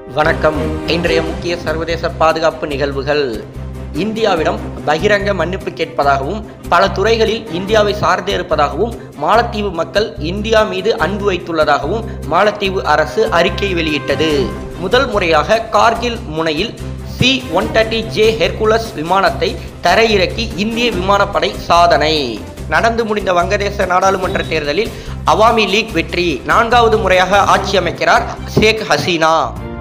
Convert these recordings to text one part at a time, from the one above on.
வணக்கம் இன்றைய முக்கிய சர்வதேச பாதுகாப்பு நிகழ்வுகள் இந்தியாவிடம் பகிரங்க மன்னிப்பு கேட்பதாகவும் பல துறைகளில் இந்தியாவை சார்ந்தே இருப்பதாகவும் மாலத்தீவு மக்கள் இந்தியா மீது அன்பு வைத்துள்ளதாகவும் மாலத்தீவு அரசு அறிக்கை வெளியிட்டது முதல் முறையாக கார்கில் முனையில் C one thirty J Hercules விமானத்தை தரையிறக்கி இந்திய விமானப்படை சாதனை நடந்து முடிந்த வங்கதேச நாடாளுமன்ற தேர்தலில் அவாமி லீக் வெற்றி நான்காவது முறையாக ஆட்சி அமைக்கிறார் ஷேக் ஹசீனா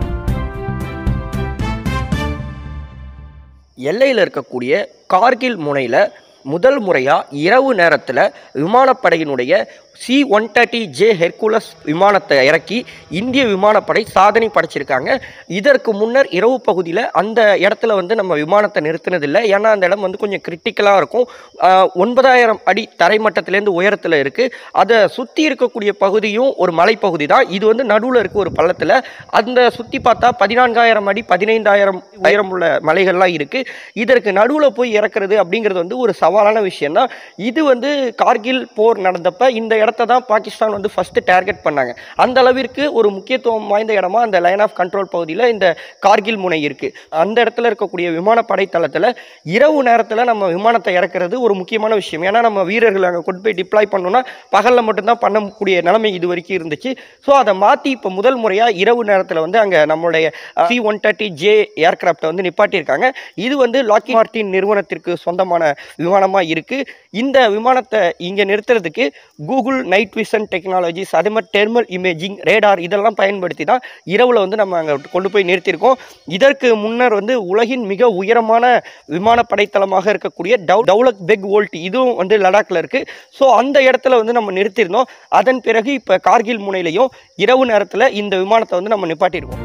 எல்லையில் இருக்கக்கூடிய கார்கில் முனையில் முதல் முறையாக இரவு நேரத்தில் விமானப்படையினுடைய C one thirty J Hercules விமானத்தை இறக்கி இந்திய விமானப்படை சாதனை படைச்சிருக்காங்க இதற்கு முன்னர் இரவு பகுதியில் அந்த இடத்துல வந்து நம்ம விமானத்தை நிறுத்தினதில்லை ஏன்னா அந்த இடம் வந்து கொஞ்சம் கிரிட்டிக்கலாக இருக்கும் ஆஹ், ஒன்பதாயிரம் அடி தரைமட்டத்திலேருந்து உயரத்தில் இருக்குது அதை சுற்றி இருக்கக்கூடிய பகுதியும் ஒரு மலைப்பகுதி தான் இது வந்து நடுவில் இருக்க ஒரு பள்ளத்தில் அந்த சுற்றி பார்த்தா பதினான்காயிரம் அடி பதினைந்தாயிரம் உயரம் உள்ள மலைகள்லாம் இருக்குது இதற்கு நடுவில் போய் இறக்குறது அப்படிங்கிறது வந்து ஒரு சவாலான விஷயம் தான் இது வந்து கார்கில் போர் நடந்தப்ப இந்த இடத்த தான் பாகிஸ்தான் வந்து ஃபஸ்ட்டு டார்கெட் பண்ணாங்க அந்த அளவிற்கு ஒரு முக்கியத்துவம் வாய்ந்த இடமா அந்த லைன் ஆஃப் கண்ட்ரோல் பகுதியில் இந்த கார்கில் முனை இருக்குது அந்த இடத்துல இருக்கக்கூடிய விமானப்படை தளத்தில் இரவு நேரத்தில் நம்ம விமானத்தை இறக்குறது ஒரு முக்கியமான விஷயம் ஏன்னா நம்ம வீரர்கள் அங்கே கொண்டு போய் டிப்ளாய் பண்ணோம்னா பகலில் மட்டும்தான் பண்ணக்கூடிய நிலைமை இது வரைக்கும் இருந்துச்சு ஸோ அதை மாற்றி இப்போ முதல் முறையாக இரவு நேரத்தில் வந்து அங்கே நம்மளுடைய சி ஒன் தேர்ட்டி ஜே ஏர்கிராஃப்டை வந்து நிப்பாட்டியிருக்காங்க இது வந்து லாக்கி மார்டின் நிறுவனத்திற்கு சொந்தமான விமானமாக இருக்குது இந்த விமானத்தை இங்கே நிறுத்துறதுக்கு கூகுள் நைட் விஷன் டெக்னாலஜிஸ் அதே மாதிரி டெர்மல் இமேஜிங் ரேடார் இதெல்லாம் பயன்படுத்தி தான் இரவில் வந்து நம்ம அங்கே கொண்டு போய் நிறுத்தியிருக்கோம் இதற்கு முன்னர் வந்து உலகின் மிக உயரமான விமானப்படை தளமாக இருக்கக்கூடிய டவு டவுலக் பெக் வோல்ட் இதுவும் வந்து லடாக்ல இருக்குது ஸோ அந்த இடத்துல வந்து நம்ம நிறுத்தியிருந்தோம் அதன் பிறகு இப்போ கார்கில் முனையிலையும் இரவு நேரத்தில் இந்த விமானத்தை வந்து நம்ம நிப்பாட்டியிருக்கோம்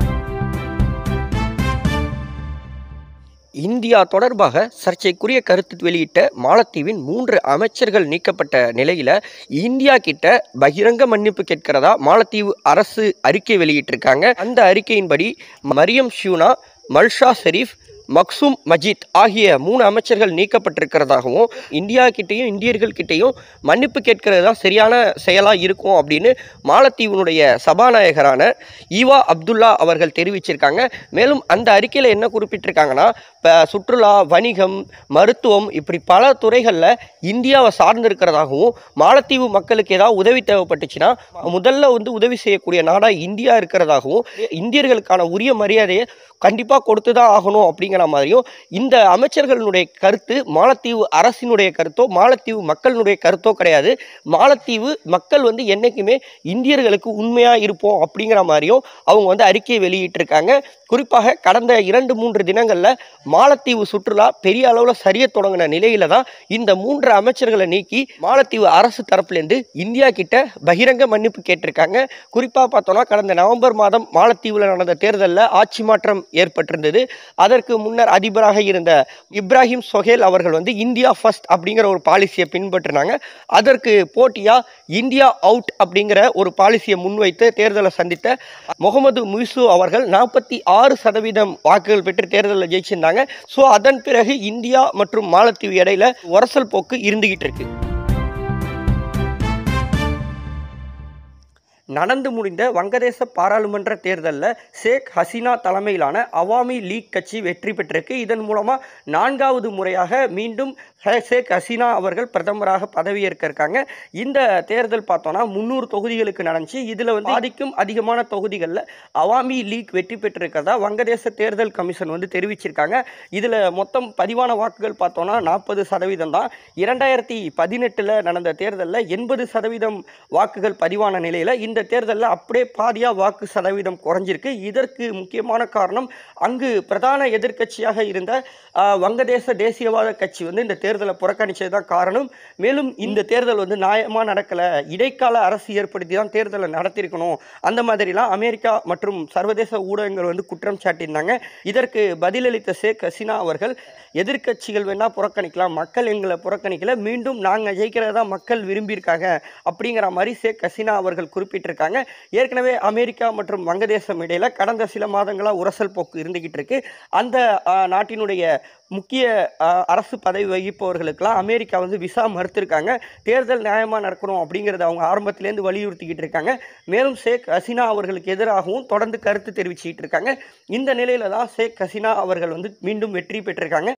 இந்தியா தொடர்பாக சர்ச்சைக்குரிய கருத்து வெளியிட்ட மாலத்தீவின் மூன்று அமைச்சர்கள் நீக்கப்பட்ட நிலையில இந்தியா கிட்ட பகிரங்க மன்னிப்பு கேட்கிறதா மாலத்தீவு அரசு அறிக்கை வெளியிட்டிருக்காங்க அந்த அறிக்கையின்படி மரியம் ஷியூனா மல்ஷா ஷெரீப் மக்சூம் மஜித் ஆகிய மூணு அமைச்சர்கள் நீக்கப்பட்டிருக்கிறதாகவும் இந்தியா கிட்டேயும் இந்தியர்கள் கிட்டேயும் மன்னிப்பு கேட்கிறது தான் சரியான செயலாக இருக்கும் அப்படின்னு மாலத்தீவினுடைய சபாநாயகரான ஈவா அப்துல்லா அவர்கள் தெரிவிச்சிருக்காங்க மேலும் அந்த அறிக்கையில் என்ன குறிப்பிட்டிருக்காங்கன்னா இப்போ சுற்றுலா வணிகம் மருத்துவம் இப்படி பல துறைகளில் இந்தியாவை சார்ந்து இருக்கிறதாகவும் மாலத்தீவு மக்களுக்கு ஏதாவது உதவி தேவைப்பட்டுச்சுன்னா முதல்ல வந்து உதவி செய்யக்கூடிய நாடாக இந்தியா இருக்கிறதாகவும் இந்தியர்களுக்கான உரிய மரியாதையை கண்டிப்பாக கொடுத்து தான் ஆகணும் அப்படிங்கிற மாதிரியும் இந்த அமைச்சர்களுடைய கருத்து மாலத்தீவு அரசினுடைய கருத்தோ மாலத்தீவு மக்களினுடைய கருத்தோ கிடையாது மாலத்தீவு மக்கள் வந்து என்றைக்குமே இந்தியர்களுக்கு உண்மையாக இருப்போம் அப்படிங்கிற மாதிரியும் அவங்க வந்து அறிக்கையை வெளியிட்டிருக்காங்க குறிப்பாக கடந்த இரண்டு மூன்று தினங்களில் மாலத்தீவு சுற்றுலா பெரிய அளவில் சரிய தொடங்கின நிலையில தான் இந்த மூன்று அமைச்சர்களை நீக்கி மாலத்தீவு அரசு தரப்புலேருந்து இந்தியா கிட்ட பகிரங்க மன்னிப்பு கேட்டிருக்காங்க குறிப்பாக பார்த்தோம்னா கடந்த நவம்பர் மாதம் மாலத்தீவில் நடந்த தேர்தலில் ஆட்சி மாற்றம் ஏற்பட்டிருந்தது அதற்கு முன்னர் அதிபராக இருந்த இப்ராஹிம் சொஹேல் அவர்கள் வந்து இந்தியா ஃபர்ஸ்ட் அப்படிங்கிற ஒரு பாலிசியை பின்பற்றினாங்க அதற்கு போட்டியாக இந்தியா அவுட் அப்படிங்கிற ஒரு பாலிசியை முன்வைத்து தேர்தலை சந்தித்த முகமது முய்சு அவர்கள் நாற்பத்தி ஆறு சதவீதம் வாக்குகள் பெற்று தேர்தலில் ஜெயிச்சிருந்தாங்க ஸோ அதன் பிறகு இந்தியா மற்றும் மாலத்தீவு இடையில உரசல் போக்கு இருந்துகிட்டு இருக்கு நடந்து முடிந்த வங்கதேச பாராளுமன்ற தேர்தலில் ஷேக் ஹசீனா தலைமையிலான அவாமி லீக் கட்சி வெற்றி பெற்றிருக்கு இதன் மூலமாக நான்காவது முறையாக மீண்டும் ஹே- ஷேக் ஹசீனா அவர்கள் பிரதமராக பதவியேற்க இருக்காங்க இந்த தேர்தல் பார்த்தோன்னா முந்நூறு தொகுதிகளுக்கு நடந்துச்சு இதில் வந்து பாதிக்கும் அதிகமான தொகுதிகளில் அவாமி லீக் வெற்றி பெற்றிருக்கிறதா வங்கதேச தேர்தல் கமிஷன் வந்து தெரிவிச்சிருக்காங்க இதில் மொத்தம் பதிவான வாக்குகள் பார்த்தோன்னா நாற்பது சதவீதம் தான் இரண்டாயிரத்தி பதினெட்டில் நடந்த தேர்தலில் எண்பது சதவீதம் வாக்குகள் பதிவான நிலையில் இந்த தேர்தலில் அப்படியே பாதியாக வாக்கு சதவீதம் குறைஞ்சிருக்கு இதற்கு முக்கியமான காரணம் அங்கு பிரதான எதிர்க்கட்சியாக இருந்த ஆஹ், வங்கதேச தேசியவாத கட்சி வந்து இந்த தேர்தலை புறக்கணிச்சது தான் காரணம் மேலும் இந்த தேர்தல் வந்து நியாயமாக நடக்கலை இடைக்கால அரசு ஏற்படுத்தி தான் தேர்தலை நடத்தியிருக்கணும் அந்த மாதிரிலாம் அமெரிக்கா மற்றும் சர்வதேச ஊடகங்கள் வந்து குற்றம் சாட்டியிருந்தாங்க இதற்கு பதிலளித்த ஷேக் ஹசீனா அவர்கள் எதிர்க்கட்சிகள் வேணா புறக்கணிக்கலாம் மக்கள் எங்களை புறக்கணிக்கல மீண்டும் நாங்கள் ஜெயிக்கிறதா மக்கள் விரும்பியிருக்காங்க அப்படிங்கிற மாதிரி ஷேக் ஹசீனா அவர்கள் குறிப்பிட்ட தெரிவிச்சிட்டு இருக்காங்க ஏற்கனவே அமெரிக்கா மற்றும் வங்கதேசம் இடையில கடந்த சில மாதங்களாக உரசல் போக்கு இருந்துகிட்டு இருக்கு அந்த ஆஹ், நாட்டினுடைய முக்கிய ஆஹ், அரசு பதவி வகிப்பவர்களுக்கெல்லாம் அமெரிக்கா வந்து விசா மறுத்திருக்காங்க தேர்தல் நியாயமாக நடக்கணும் அப்படிங்கிறத அவங்க ஆரம்பத்திலேருந்து வலியுறுத்திக்கிட்டு இருக்காங்க மேலும் ஷேக் ஹசீனா அவர்களுக்கு எதிராகவும் தொடர்ந்து கருத்து தெரிவிச்சுக்கிட்டு இருக்காங்க இந்த நிலையில தான் ஷேக் ஹசீனா அவர்கள் வந்து மீண்டும் வெற்றி பெற்றிருக்காங்க